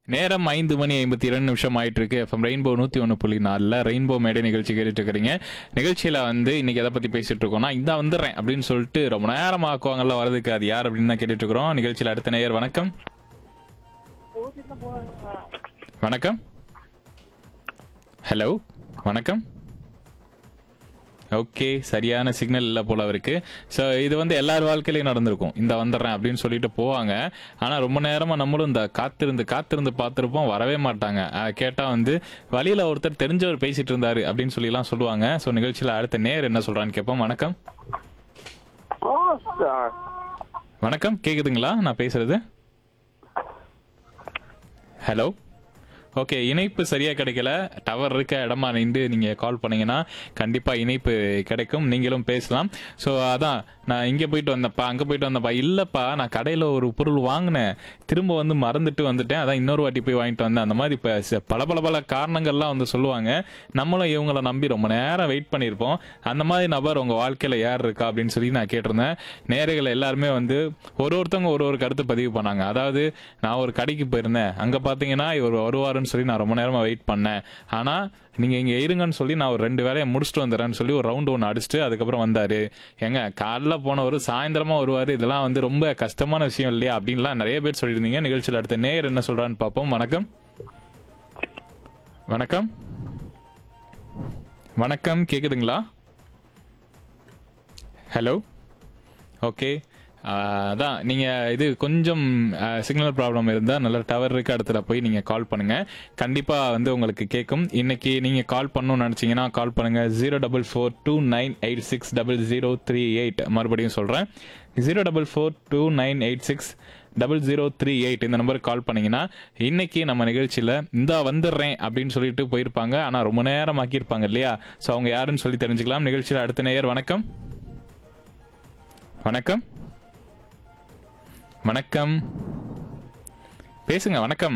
நேரம் ஐந்து மணி ஐம்பத்தி இரண்டு நிமிஷம் ஆயிட்டு இருக்கு எஃப்எம் ரெயின்போ நூத்தி ஒன்று புள்ளி நாலில் ரெயின்போ மேடை நிகழ்ச்சி கேட்டுட்டு இருக்கிறீங்க நிகழ்ச்சியில வந்து இன்னைக்கு எதை பத்தி பேசிட்டு இருக்கோம்னா இந்த வந்துடுறேன் அப்படின்னு சொல்லிட்டு ரொம்ப நேரம் ஆக்குவாங்கல்ல வரதுக்கு அது யார் அப்படின்னு தான் கேட்டுட்டு இருக்கிறோம் நிகழ்ச்சியில அடுத்த நேயர் வணக்கம் வணக்கம் ஹலோ வணக்கம் ஓகே சரியான சிக்னல் இல்லை போல இருக்கு ஸோ இது வந்து எல்லார் வாழ்க்கையிலையும் நடந்திருக்கும் இந்த வந்துடுறேன் அப்படின்னு சொல்லிட்டு போவாங்க ஆனால் ரொம்ப நேரமா நம்மளும் இந்த காத்திருந்து காத்திருந்து பார்த்துருப்போம் வரவே மாட்டாங்க அஹ் கேட்டா வந்து வழியில ஒருத்தர் தெரிஞ்சவர் பேசிட்டு இருந்தாரு அப்படின்னு சொல்லிலாம் சொல்லுவாங்க ஸோ நிகழ்ச்சியில் அடுத்த நேர் என்ன சொல்றான்னு கேட்போம் வணக்கம் ஆ சார் வணக்கம் கேக்குதுங்களா நான் பேசுறது ஹலோ ஓகே இணைப்பு சரியா கிடைக்கல டவர் இருக்க இடமா நின்று நீங்க கால் பண்ணீங்கன்னா கண்டிப்பா இணைப்பு கிடைக்கும் நீங்களும் பேசலாம் ஸோ அதான் நான் இங்க போயிட்டு வந்தப்பா அங்க போயிட்டு வந்தப்பா இல்லப்பா நான் கடையில ஒரு பொருள் வாங்கினேன் திரும்ப வந்து மறந்துட்டு வந்துட்டேன் அதான் இன்னொரு வாட்டி போய் வாங்கிட்டு வந்தேன் அந்த மாதிரி இப்போ ச- பல பல பல காரணங்கள்லாம் வந்து சொல்லுவாங்க நம்மளும் இவங்கள நம்பி ரொம்ப நேரம் வெயிட் பண்ணியிருப்போம் அந்த மாதிரி நபர் உங்க வாழ்க்கையில யார் இருக்கா அப்படின்னு சொல்லி நான் கேட்டிருந்தேன் நேர்கள் எல்லாருமே வந்து ஒரு ஒருத்தவங்க ஒரு ஒரு கருத்து பதிவு பண்ணாங்க அதாவது நான் ஒரு கடைக்கு போயிருந்தேன் அங்க பாத்தீங்கன்னா இவர் வருவாருன்னு சொல்லி நான் ரொம்ப நேரமா வெயிட் பண்ணேன் ஆனா நீங்க இங்க இருங்கன்னு சொல்லி நான் ஒரு ரெண்டு வேலையை முடிச்சுட்டு வந்துடுறேன்னு சொல்லி ஒரு ரவுண்ட் ஒன்று அடிச்சுட்டு அதுக்கப்புறம் வந்தாரு ஏங்க காலைல போனவர் சாயந்தரமா வருவாரு இதெல்லாம் வந்து ரொம்ப கஷ்டமான விஷயம் இல்லையா அப்படின்லாம் நிறைய பேர் சொல்லியிருந்தீங்க நிகழ்ச்சியில் அடுத்த நேயர் என்ன சொல்றான்னு பார்ப்போம் வணக்கம் வணக்கம் வணக்கம் கேக்குதுங்களா ஹலோ ஓகே அதான் நீங்கள் இது கொஞ்சம் சிக்னல் ப்ராப்ளம் இருந்தால் நல்ல டவர் இருக்க இடத்துல போய் நீங்கள் கால் பண்ணுங்கள் கண்டிப்பாக வந்து உங்களுக்கு கேட்கும் இன்னைக்கு நீங்கள் கால் பண்ணணும்னு நினச்சிங்கன்னா கால் பண்ணுங்கள் zero double four two nine eight six double zero three eight மறுபடியும் சொல்கிறேன் zero double four two nine eight six double zero three eight இந்த நம்பருக்கு கால் பண்ணீங்கன்னா இன்னைக்கு நம்ம நிகழ்ச்சியில் இந்த வந்துடுறேன் அப்படின்னு சொல்லிட்டு போயிருப்பாங்க ஆனால் ரொம்ப நேரம் ஆக்கியிருப்பாங்க இல்லையா ஸோ அவங்க யாருன்னு சொல்லி தெரிஞ்சுக்கலாம் நிகழ்ச்சியில் அடுத்த நேயர் வணக்கம் வணக்கம் வணக்கம் பேசுங்க வணக்கம்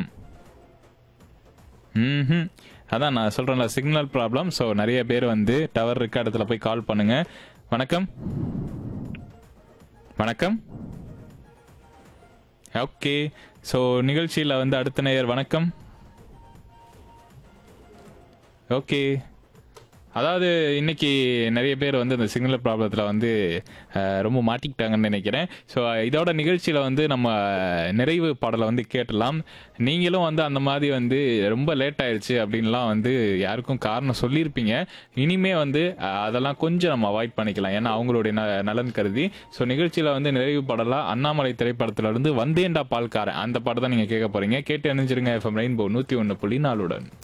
ம் அதான் நான் சொல்றேன்ல சிக்னல் ப்ராப்ளம் ஸோ நிறைய பேர் வந்து டவர் இருக்க இடத்துல போய் கால் பண்ணுங்க வணக்கம் வணக்கம் ஓகே ஸோ நிகழ்ச்சியில் வந்து அடுத்த நேயர் வணக்கம் ஓகே அதாவது இன்னைக்கு நிறைய பேர் வந்து இந்த சிக்னல் ப்ராப்ளத்தில் வந்து அஹ், ரொம்ப மாட்டிக்கிட்டாங்கன்னு நினைக்கிறேன் ஸோ இதோட நிகழ்ச்சியில் வந்து நம்ம நிறைவு பாடலை வந்து கேட்டலாம் நீங்களும் வந்து அந்த மாதிரி வந்து ரொம்ப லேட் ஆயிடுச்சு அப்படின்லாம் வந்து யாருக்கும் காரணம் சொல்லியிருப்பீங்க இனிமே வந்து அஹ், அதெல்லாம் கொஞ்சம் நம்ம அவாய்ட் பண்ணிக்கலாம் ஏன்னா அவங்களுடைய ந- நலன் கருதி ஸோ நிகழ்ச்சியில் வந்து நிறைவு பாடலாக அண்ணாமலை திரைப்படத்துல இருந்து வந்தேன்டா பால்காரன் அந்த பாடம் தான் நீங்கள் கேட்க போறீங்க கேட்டு அணிஞ்சிருங்க எஃப்எம் ரெயின்போ நூற்றி ஒன்று புள்ளி நாலுடன்